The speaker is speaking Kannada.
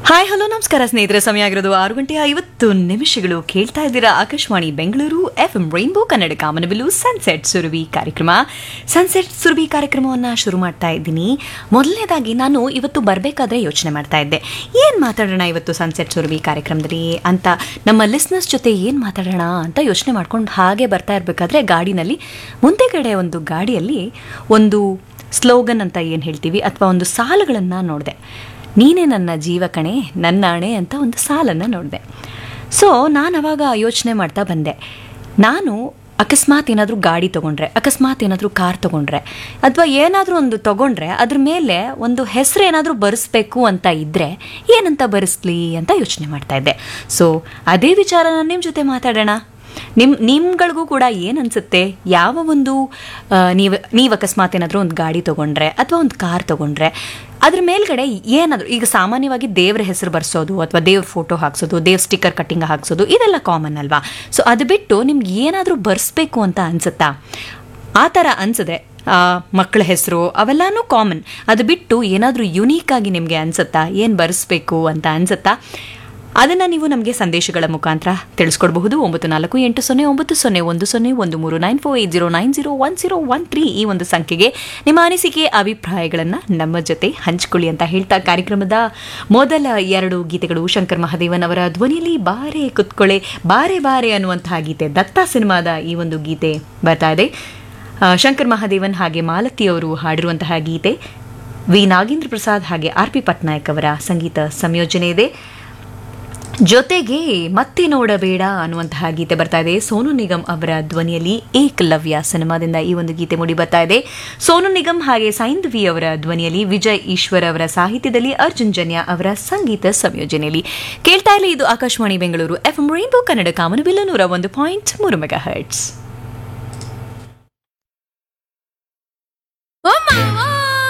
ಹಾಯ್ ಹಲೋ ನಮಸ್ಕಾರ ಸ್ನೇಹಿತರೆ ಸಮಯ ಆಗಿರೋದು ಆರು ಗಂಟೆ ಐವತ್ತು ನಿಮಿಷಗಳು ಕೇಳ್ತಾ ಇದ್ದೀರಾ Akashvani Bengaluru F M rainbow Kannada ಕಾಮನಬಿಲು ಸನ್ಸೆಟ್ ಸುರಭಿ ಕಾರ್ಯಕ್ರಮ ಸನ್ಸೆಟ್ ಸುರಭಿ ಕಾರ್ಯಕ್ರಮವನ್ನು ಶುರು ಮಾಡ್ತಾ ಇದ್ದೀನಿ ಮೊದಲನೇದಾಗಿ ನಾನು ಇವತ್ತು ಬರಬೇಕಾದ್ರೆ ಯೋಚನೆ ಮಾಡ್ತಾ ಇದ್ದೆ ಏನು ಮಾತಾಡೋಣ ಇವತ್ತು ಸನ್ಸೆಟ್ ಸುರಭಿ ಕಾರ್ಯಕ್ರಮದಲ್ಲಿ ಅಂತ ನಮ್ಮ ಲಿಸ್ನರ್ಸ್ ಜೊತೆ ಏನು ಮಾತಾಡೋಣ ಅಂತ ಯೋಚನೆ ಮಾಡ್ಕೊಂಡು ಹಾಗೆ ಬರ್ತಾ ಇರಬೇಕಾದ್ರೆ ಗಾಡಿನಲ್ಲಿ ಮುಂದೆ ಕಡೆ ಒಂದು ಗಾಡಿಯಲ್ಲಿ ಒಂದು ಸ್ಲೋಗನ್ ಅಂತ ಏನು ಹೇಳ್ತೀವಿ ಅಥವಾ ಒಂದು ಸಾಲುಗಳನ್ನು ನೋಡಿದೆ ನೀನೇ ನನ್ನ ಜೀವ ಕಣೆ ನನ್ನ ಅಣೆ ಅಂತ ಒಂದು ಸಾಲನ್ನು ನೋಡಿದೆ ಸೊ ನಾನು ಅವಾಗ ಯೋಚನೆ ಮಾಡ್ತಾ ಬಂದೆ ನಾನು ಅಕಸ್ಮಾತ್ ಏನಾದರೂ ಗಾಡಿ ತೊಗೊಂಡ್ರೆ ಅಕಸ್ಮಾತ್ ಏನಾದರೂ ಕಾರ್ ತೊಗೊಂಡ್ರೆ ಅಥವಾ ಏನಾದರೂ ಒಂದು ತೊಗೊಂಡ್ರೆ ಅದ್ರ ಮೇಲೆ ಒಂದು ಹೆಸರು ಏನಾದರೂ ಬರೆಸ್ಬೇಕು ಅಂತ ಇದ್ದರೆ ಏನಂತ ಬರೆಸ್ಲಿ ಅಂತ ಯೋಚನೆ ಮಾಡ್ತಾ ಇದ್ದೆ ಸೊ ಅದೇ ವಿಚಾರನ ನಿಮ್ಮ ಜೊತೆ ಮಾತಾಡೋಣ ನಿಮ್ಮ ನಿಮ್ಗಳಿಗೂ ಕೂಡ ಏನು ಅನಿಸುತ್ತೆ ಯಾವ ಒಂದು ನೀವು ನೀವು ಅಕಸ್ಮಾತ್ ಏನಾದರೂ ಒಂದು ಗಾಡಿ ತೊಗೊಂಡ್ರೆ ಅಥವಾ ಒಂದು ಕಾರ್ ತೊಗೊಂಡ್ರೆ ಅದ್ರ ಮೇಲ್ಗಡೆ ಏನಾದರೂ ಈಗ ಸಾಮಾನ್ಯವಾಗಿ ದೇವ್ರ ಹೆಸರು ಬರ್ಸೋದು ಅಥವಾ ದೇವ್ರ ಫೋಟೋ ಹಾಕ್ಸೋದು ದೇವ್ರ ಸ್ಟಿಕ್ಕರ್ ಕಟ್ಟಿಂಗ್ ಹಾಕ್ಸೋದು ಇದೆಲ್ಲ ಕಾಮನ್ ಅಲ್ವಾ ಸೊ ಅದು ಬಿಟ್ಟು ನಿಮ್ಗೆ ಏನಾದರೂ ಬರ್ಸ್ಬೇಕು ಅಂತ ಅನ್ಸುತ್ತಾ ಆ ಥರ ಅನ್ಸಿದ್ರೆ ಮಕ್ಕಳ ಹೆಸರು ಅವೆಲ್ಲನೂ ಕಾಮನ್ ಅದು ಬಿಟ್ಟು ಏನಾದರೂ ಯುನೀಕ್ ಆಗಿ ನಿಮಗೆ ಅನ್ಸುತ್ತಾ ಏನು ಬರೆಸ್ಬೇಕು ಅಂತ ಅನ್ಸುತ್ತಾ ಅದನ್ನು ನೀವು ನಮಗೆ ಸಂದೇಶಗಳ ಮುಖಾಂತರ ತಿಳಿಸ್ಕೊಡ್ಬಹುದು ಒಂಬತ್ತು ನಾಲ್ಕು ಎಂಟು ಸೊನ್ನೆ ಒಂಬತ್ತು ಸೊನ್ನೆ ಒಂದು ಸೊನ್ನೆ ಒಂದು ಮೂರು nine four eight zero nine zero one zero one three ಈ ಒಂದು ಸಂಖ್ಯೆಗೆ ನಿಮ್ಮ ಅನಿಸಿಕೆ ಅಭಿಪ್ರಾಯಗಳನ್ನು ನಮ್ಮ ಜೊತೆ ಹಂಚಿಕೊಳ್ಳಿ ಅಂತ ಹೇಳ್ತಾ ಕಾರ್ಯಕ್ರಮದ ಮೊದಲ ಎರಡು ಗೀತೆಗಳು ಶಂಕರ್ ಮಹಾದೇವನ್ ಅವರ ಧ್ವನಿಯಲ್ಲಿ ಬಾರೆ ಕುತ್ಕೊಳ್ಳೆ ಬಾರೆ ಬಾರೆ ಅನ್ನುವಂತಹ ಗೀತೆ ದತ್ತಾ ಸಿನಿಮಾದ ಈ ಒಂದು ಗೀತೆ ಬರ್ತಾ ಇದೆ ಶಂಕರ್ ಮಹಾದೇವನ್ ಹಾಗೆ ಮಾಲತಿ ಅವರು ಹಾಡಿರುವಂತಹ ಗೀತೆ ವಿ ನಾಗೇಂದ್ರ ಪ್ರಸಾದ್ ಹಾಗೆ ಆರ್ ಪಿ ಪಟ್ನಾಯಕ್ ಅವರ ಸಂಗೀತ ಸಂಯೋಜನೆ ಇದೆ ಜೊತೆಗೆ ಮತ್ತೆ ನೋಡಬೇಡ ಅನ್ನುವಂತಹ ಗೀತೆ ಬರ್ತಾ ಇದೆ ಸೋನು ನಿಗಮ್ ಅವರ ಧ್ವನಿಯಲ್ಲಿ ಏಕಲವ್ಯ ಸಿನಿಮಾದಿಂದ ಈ ಒಂದು ಗೀತೆ ಮೂಡಿ ಬರ್ತಾ ಇದೆ ಸೋನು ನಿಗಮ್ ಹಾಗೆ ಸೈಂಧವಿ ಅವರ ಧ್ವನಿಯಲ್ಲಿ ವಿಜಯ್ ಈಶ್ವರ್ ಅವರ ಸಾಹಿತ್ಯದಲ್ಲಿ ಅರ್ಜುನ್ ಜನ್ಯ ಅವರ ಸಂಗೀತ ಸಂಯೋಜನೆಯಲ್ಲಿ ಕೇಳ್ತಾ ಇಲ್ಲ ಇದು Akashvani Bengaluru F M rainbow Kannada ಕಾಮನಬಿಲ್ಲ ನೂರ ಒಂದು ಪಾಯಿಂಟ್ ಮೂರು ಮೆಗಾ ಹರ್ಟ್ಸ್